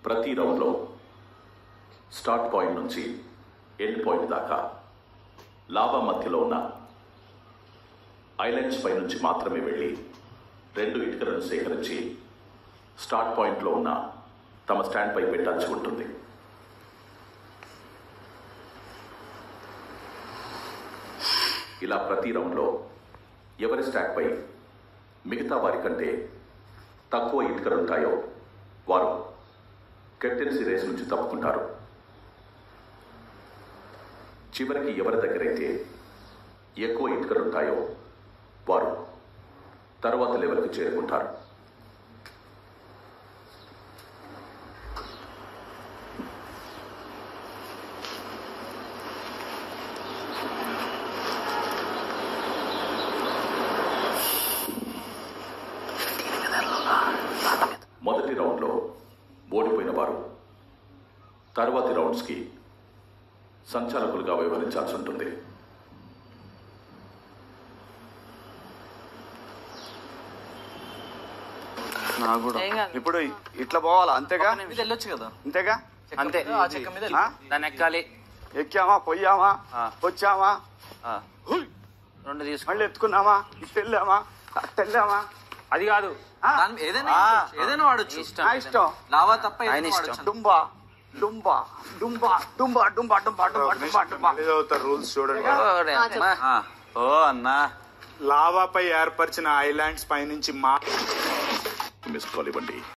ప్రతి రౌండ్లో start point నుంచి ఎండ్ పాయింట్ దాకా లాభా మధ్యలో ఉన్న ఐలాండ్స్ పై నుంచి మాత్రమే వెళ్ళి రెండు ఇటుకలను సేకరించి స్టార్ట్ పాయింట్లో ఉన్న తమ స్టాండ్ పై పెట్టాల్సి ఉంటుంది ఇలా ప్రతి రౌండ్లో ఎవరి స్టాక్ పై మిగతా వారి కంటే తక్కువ ఇటుకలుంటాయో వారు కెప్టెన్సీ రేస్ నుంచి తప్పుకుంటారు చివరికి ఎవరి దగ్గరైతే ఎక్కువ ఇటుకలుంటాయో వారు తరువాత లెవెల్కి చేరుకుంటారు మొదటి రౌండ్లో ఓడిపోయిన వారు తర్వాతి రౌండ్స్కి సంచాలకులుగా వ్యవహరించాల్సి ఉంటుంది నాకు కూడా ఏం కాదు. ఇప్పుడు ఇట్లా పోవాలా అంతేగా ఇది వెళ్ళొచ్చు కదా అంతేగా అంతే ఆ చెక్క మీద ఆ? దాన్ని ఎక్కాలి ఎక్కామా పోయామా ఆ. వచ్చామా ఆ, హుయ్. రెండు తీసుకో మళ్ళీ ఎత్తుకున్నామా ఇటు వెళ్ళామా అటు వెళ్ళామా అది కాదు ఆ? దాని మీద ఏదైనా ఆ. వాడొచ్చు, ఏదైనా వాడచ్చు ఇష్టం నా ఇష్టం లావా తప్ప ఆయన ఏదైనా ఇష్టం. వాడొచ్చు. డుంబా డుంబా డుంబా డుంబా డుంబా డుంబా డుంబా డుంబా డుంబా మళ్ళీ చదువుతారు రూల్స్ చూడండి ఓడే అమ్మా. ఆ. ఓ అన్నా లావాపై ఏర్పరిచిన ఐలాండ్స్ పైనుంచి మా మిస్ కాల్ ఇవ్వండి